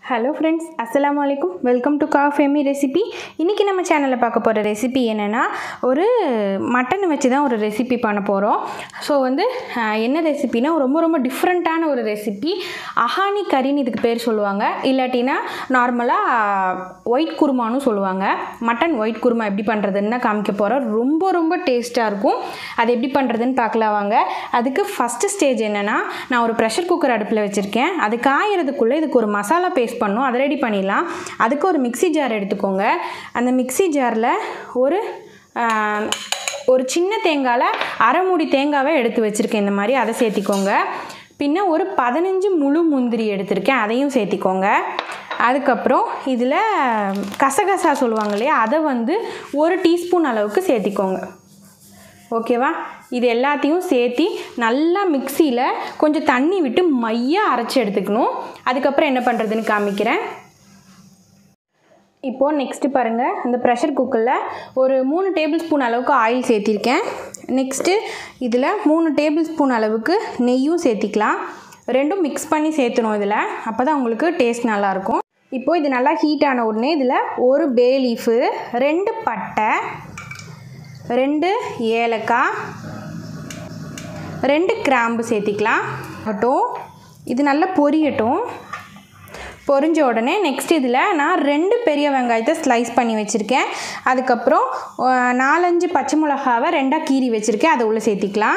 hello friends அஸ்ஸலாமு அலைக்கும் welcome to கா ஃபேமி ரெசிபி இன்றைக்கி நம்ம சேனலில் பார்க்க போகிற ரெசிபி என்னென்னா ஒரு மட்டன் வச்சு தான் ஒரு ரெசிபி பண்ண போகிறோம் ஸோ வந்து ஆஹ், என்ன ரெசிபினா ரொம்ப ரொம்ப டிஃப்ரெண்ட்டான ஒரு ரெசிபி அஹானி கறின்னு இதுக்கு பேர் சொல்லுவாங்க இல்லாட்டினா நார்மலாக ஒயிட் குருமான்னு சொல்லுவாங்க மட்டன் ஒயிட் குருமா எப்படி பண்ணுறதுன்னு தான் காமிக்க போகிறோம் ரொம்ப ரொம்ப டேஸ்ட்டாக இருக்கும் அது எப்படி பண்ணுறதுன்னு பார்க்கலாம் வாங்க அதுக்கு ஃபஸ்ட்டு ஸ்டேஜ் என்னென்னா நான் ஒரு ப்ரெஷர் குக்கர் அடுப்பில் வச்சுருக்கேன் அது காயறதுக்குள்ளே இதுக்கு ஒரு மசாலா பேஸ்ட் பண்ணும் அதை ரெடி பண்ணிடலாம் அதுக்கு ஒரு மிக்ஸி ஜார் எடுத்துக்கோங்க அந்த மிக்ஸி ஜாரில் ஒரு ஆஹ், ஒரு சின்ன தேங்காயில் அரை மூடி தேங்காவை எடுத்து வச்சுருக்கேன் இந்த மாதிரி அதை சேர்த்திக்கோங்க பின்ன ஒரு பதினஞ்சு முழு முந்திரி எடுத்திருக்கேன் அதையும் சேர்த்திக்கோங்க அதுக்கப்புறம் இதில் கசகசா சொல்லுவாங்க இல்லையா அதை வந்து ஒரு டீஸ்பூன் அளவுக்கு சேர்த்திக்கோங்க ஓகேவா இது எல்லாத்தையும் சேர்த்தி நல்லா மிக்சியில் கொஞ்சம் தண்ணி விட்டு மையாக அரைச்சி எடுத்துக்கணும் அதுக்கப்புறம் என்ன பண்ணுறதுன்னு காமிக்கிறேன் இப்போது நெக்ஸ்ட்டு பாருங்கள் இந்த ப்ரெஷர் குக்கரில் ஒரு மூணு டேபிள் ஸ்பூன் அளவுக்கு ஆயில் சேர்த்திருக்கேன் நெக்ஸ்ட்டு இதில் மூணு டேபிள் ஸ்பூன் அளவுக்கு நெய்யும் சேர்த்திக்கலாம் ரெண்டும் மிக்ஸ் பண்ணி சேர்த்தணும் இதில் அப்போ தான் உங்களுக்கு டேஸ்ட் நல்லாயிருக்கும் இப்போது இது நல்லா ஹீட் ஆன உடனே இதில் ஒரு பே லீஃபு ரெண்டு பட்டை ரெண்டு ஏலக்காய் ரெண்டு கிராம்பு சேர்த்திக்கலாம் ஆகட்டும் இது நல்லா பொரியட்டும் பொரிஞ்ச உடனே நெக்ஸ்ட் இதில் நான் ரெண்டு பெரிய வெங்காயத்தை ஸ்லைஸ் பண்ணி வச்சுருக்கேன் அதுக்கப்புறம் அஹ், நாலஞ்சு பச்சை மிளகாவை ரெண்டாக கீறி வச்சுருக்கேன் அதை உள்ளே சேர்த்திக்கலாம்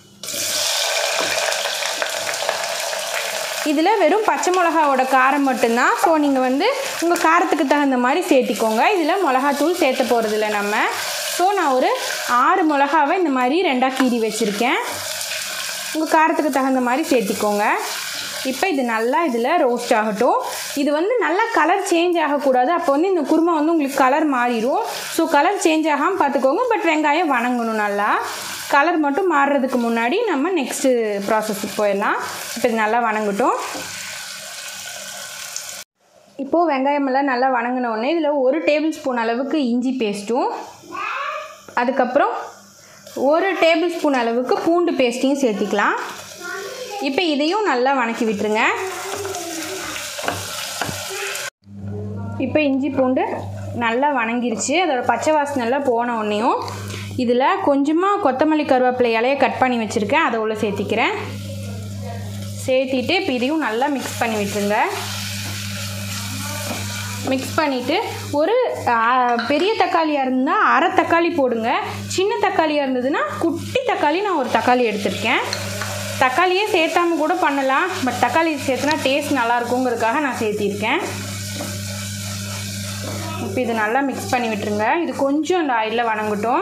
இதில் வெறும் பச்சை மிளகாவோட காரம் மட்டும்தான் ஸோ நீங்கள் வந்து உங்கள் காரத்துக்கு தகுந்த மாதிரி சேர்த்திக்கோங்க இதில் மிளகாத்தூள் சேர்த்த போகிறதில்ல நம்ம ஸோ நான் ஒரு ஆறு மிளகாவை இந்த மாதிரி ரெண்டாக கீறி வச்சுருக்கேன் உங்கள் காரத்துக்கு தகுந்த மாதிரி சேர்த்திக்கோங்க இப்போ இது நல்லா இதில் ரோஸ்ட் ஆகட்டும் இது வந்து நல்லா கலர் சேஞ்ச் ஆகக்கூடாது அப்போ வந்து இந்த குருமா வந்து உங்களுக்கு கலர் மாறிடும் ஸோ கலர் சேஞ்ச் ஆகாமல் பார்த்துக்கோங்க பட் வெங்காயம் வணங்கணும் நல்லா கலர் மட்டும் மாறுறதுக்கு முன்னாடி நம்ம நெக்ஸ்ட்டு ப்ராசஸுக்கு போயிடலாம் இப்போ இது நல்லா வணங்கட்டும் இப்போது வெங்காயமெல்லாம் நல்லா வணங்கின உடனே இதில் ஒரு டேபிள் ஸ்பூன் அளவுக்கு இஞ்சி பேஸ்ட்டும் அதுக்கப்புறம் ஒரு டேபிள் ஸ்பூன் அளவுக்கு பூண்டு பேஸ்ட்டையும் சேர்த்திக்கலாம் இப்போ இதையும் நல்லா வணக்கி விட்டுருங்க இப்போ இஞ்சி பூண்டு நல்லா வணங்கிருச்சு அதோட பச்சை வாசனை எல்லாம் போன உடனேயும் இதில் கொஞ்சமாக கொத்தமல்லி கருவேப்பிலை இலையை கட் பண்ணி வச்சுருக்கேன் அதை உள்ள சேர்த்திக்கிறேன் சேர்த்திட்டு இப்போ இதையும் நல்லா மிக்ஸ் பண்ணி விட்டுருங்க மிக்ஸ் பண்ணிவிட்டு ஒரு ஆ, பெரிய தக்காளியாக இருந்தால் அரை தக்காளி போடுங்க சின்ன தக்காளியாக இருந்ததுன்னா குட்டி தக்காளி நான் ஒரு தக்காளி எடுத்திருக்கேன் தக்காளியே சேர்த்தாம கூட பண்ணலாம் பட் தக்காளி சேர்த்துனா டேஸ்ட் நல்லா இருக்குங்கிறதுக்காக நான் சேர்த்திருக்கேன் இப்போ இது நல்லா மிக்ஸ் பண்ணி விட்டுருங்க இது கொஞ்சம் அந்த ஆயிலில் வணங்கட்டும்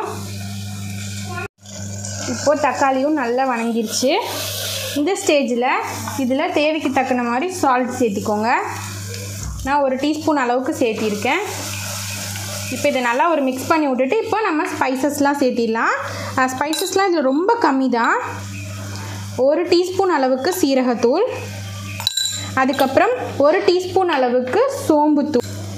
இப்போது தக்காளியும் நல்லா வணங்கிருச்சு இந்த ஸ்டேஜில் இதில் தேவைக்கு தக்கன மாதிரி சால்ட் சேர்த்திக்கோங்க நான் ஒரு டீஸ்பூன் அளவுக்கு சேர்த்திருக்கேன் இப்போ இதை நல்லா ஒரு மிக்ஸ் பண்ணி விட்டுட்டு இப்போ நம்ம ஸ்பைசஸ்லாம் சேர்த்திடலாம் ஸ்பைசஸ்லாம் இதில் ரொம்ப கம்மி தான் ஒரு டீஸ்பூன் அளவுக்கு சீரகத்தூள் அதுக்கப்புறம் ஒரு டீஸ்பூன் அளவுக்கு சோம்புத்தூள்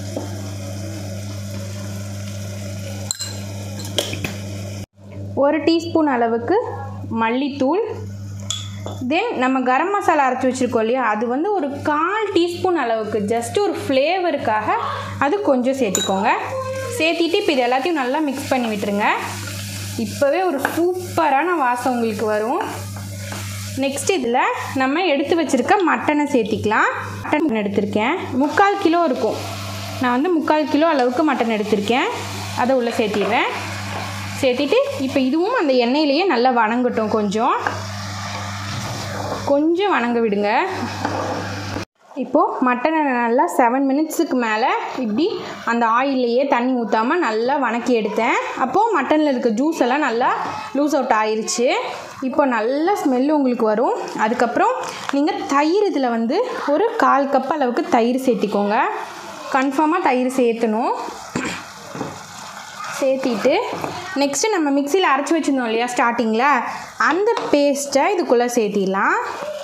ஒரு டீஸ்பூன் அளவுக்கு மல்லித்தூள் தென் நம்ம கரம் மசாலா அரைச்சி வச்சுருக்கோம் இல்லையா அது வந்து ஒரு கால் டீஸ்பூன் அளவுக்கு ஜஸ்ட் ஒரு ஃப்ளேவருக்காக அது கொஞ்சம் சேர்த்திக்கோங்க சேர்த்திட்டு இப்போ இது எல்லாத்தையும் நல்லா மிக்ஸ் பண்ணி விட்டுருங்க இப்போவே ஒரு சூப்பரான வாசம் உங்களுக்கு வரும் நெக்ஸ்ட் இதில் நம்ம எடுத்து வச்சுருக்க மட்டனை சேர்த்திக்கலாம் மட்டன் எடுத்திருக்கேன் முக்கால் கிலோ இருக்கும் நான் வந்து முக்கால் கிலோ அளவுக்கு மட்டன் எடுத்திருக்கேன் அதை உள்ளே சேர்த்திடுறேன் சேர்த்திட்டு இப்போ இதுவும் அந்த எண்ணெயிலேயே நல்லா வணங்கட்டும் கொஞ்சம் கொஞ்சம் வணங்க விடுங்க இப்போது மட்டனை நல்லா செவன் மினிட்ஸுக்கு மேலே இப்படி அந்த ஆயிலையே தண்ணி ஊற்றாமல் நல்லா வணக்கி எடுத்தேன் அப்போது மட்டனில் இருக்க ஜூஸ் எல்லாம் நல்லா லூஸ் அவுட் ஆயிருச்சு இப்போ நல்ல ஸ்மெல் உங்களுக்கு வரும் அதுக்கப்புறம் நீங்கள் தயிர் இதில் வந்து ஒரு கால் கப் அளவுக்கு தயிர் சேர்த்திக்கோங்க கன்ஃபார்மாக தயிர் சேர்த்தணும் சேர்த்திட்டு நெக்ஸ்ட்டு நம்ம மிக்சியில் அரைச்சி வச்சுருந்தோம் இல்லையா ஸ்டார்டிங்கில் அந்த பேஸ்ட்டை இதுக்குள்ளே சேர்த்திடலாம்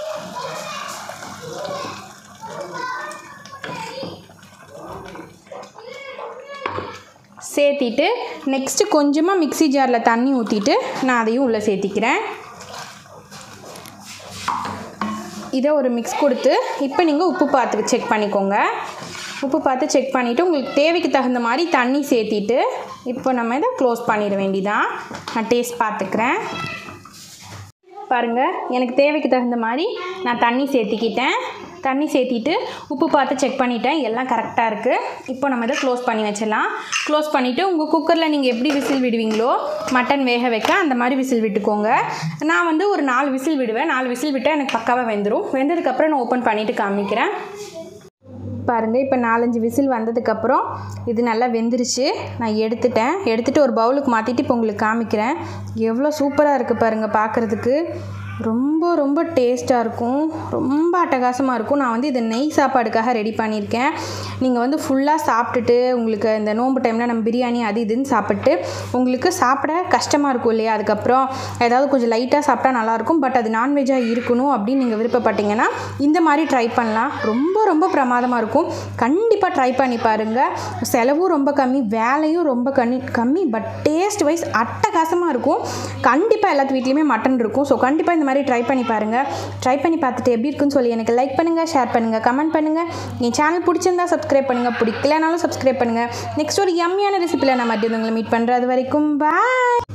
சேர்த்திட்டு நெக்ஸ்ட்டு கொஞ்சமாக மிக்ஸி ஜாரில் தண்ணி ஊற்றிட்டு நான் அதையும் உள்ளே சேர்த்திக்கிறேன் இதை ஒரு மிக்ஸ் கொடுத்து இப்போ நீங்கள் உப்பு பார்த்து செக் பண்ணிக்கோங்க உப்பு பார்த்து செக் பண்ணிவிட்டு உங்களுக்கு தேவைக்கு தகுந்த மாதிரி தண்ணி சேர்த்திட்டு இப்போ நம்ம இதை க்ளோஸ் பண்ணிட வேண்டிதான் நான் டேஸ்ட் பார்த்துக்கிறேன் பாருங்கள் எனக்கு தேவைக்கு தகுந்த மாதிரி நான் தண்ணி சேர்த்திக்கிட்டேன் தண்ணி சேர்த்திட்டு உப்பு பார்த்து செக் பண்ணிட்டேன் எல்லாம் கரெக்டாக இருக்குது இப்போ நம்ம இதை க்ளோஸ் பண்ணி வச்சிடலாம் க்ளோஸ் பண்ணிவிட்டு உங்கள் குக்கரில் நீங்கள் எப்படி விசில் விடுவீங்களோ மட்டன் வேக வைக்க அந்த மாதிரி விசில் விட்டுக்கோங்க நான் வந்து ஒரு நாலு விசில் விடுவேன் நாலு விசில் விட்டால் எனக்கு பக்காவாக வெந்துடும் வெந்ததுக்கப்புறம் நான் ஓப்பன் பண்ணிவிட்டு காமிக்கிறேன் பாருங்கள் இப்போ நாலஞ்சு விசில் வந்ததுக்கப்புறம் இது நல்லா வெந்துருச்சு நான் எடுத்துட்டேன் எடுத்துகிட்டு ஒரு பவுலுக்கு மாற்றிட்டு இப்போ உங்களுக்கு காமிக்கிறேன் எவ்வளோ சூப்பராக இருக்குது பாருங்கள் பார்க்குறதுக்கு ரொம்ப ரொம்ப டேஸ்ட்டாக இருக்கும் ரொம்ப அட்டகாசமாக இருக்கும் நான் வந்து இதை நெய் சாப்பாடுக்காக ரெடி பண்ணியிருக்கேன் நீங்கள் வந்து ஃபுல்லாக சாப்பிட்டுட்டு உங்களுக்கு இந்த நோன்பு டைமில் நம்ம பிரியாணி அது இதுன்னு சாப்பிட்டு உங்களுக்கு சாப்பிட கஷ்டமாக இருக்கும் இல்லையா அதுக்கப்புறம் ஏதாவது கொஞ்சம் லைட்டாக சாப்பிட்டா நல்லாயிருக்கும் பட் அது நான்வெஜ்ஜாக இருக்கணும் அப்படின்னு நீங்கள் விருப்பப்பட்டீங்கன்னா இந்த மாதிரி ட்ரை பண்ணலாம் ரொம்ப ரொம்ப பிரமாதமாக இருக்கும் கண்டிப்பாக ட்ரை பண்ணி பாருங்கள் செலவும் ரொம்ப கம்மி வேலையும் ரொம்ப கம்மி கம்மி பட் டேஸ்ட் வைஸ் அட்டகாசமாக இருக்கும் கண்டிப்பாக எல்லாத்து வீட்லேயுமே மட்டன் இருக்கும் ஸோ கண்டிப்பாக இந்த மாதிரி ட்ரை பண்ணி பாருங்கள் ட்ரை பண்ணி பார்த்துட்டு எப்படி இருக்குன்னு சொல்லி எனக்கு லைக் பண்ணுங்கள் ஷேர் பண்ணுங்கள் கமெண்ட் பண்ணுங்கள் என் சேனல் பிடிச்சிருந்தா சப்ஸ்கிரைப் பண்ணுங்கள் பிடிக்கலனாலும் சப்ஸ்கிரைப் பண்ணுங்கள் நெக்ஸ்ட் ஒரு யம்மியான ரெசிபியில் நான் மறுபடியும் உங்களை மீட் பண்ணுறது வரைக்கும் பாய்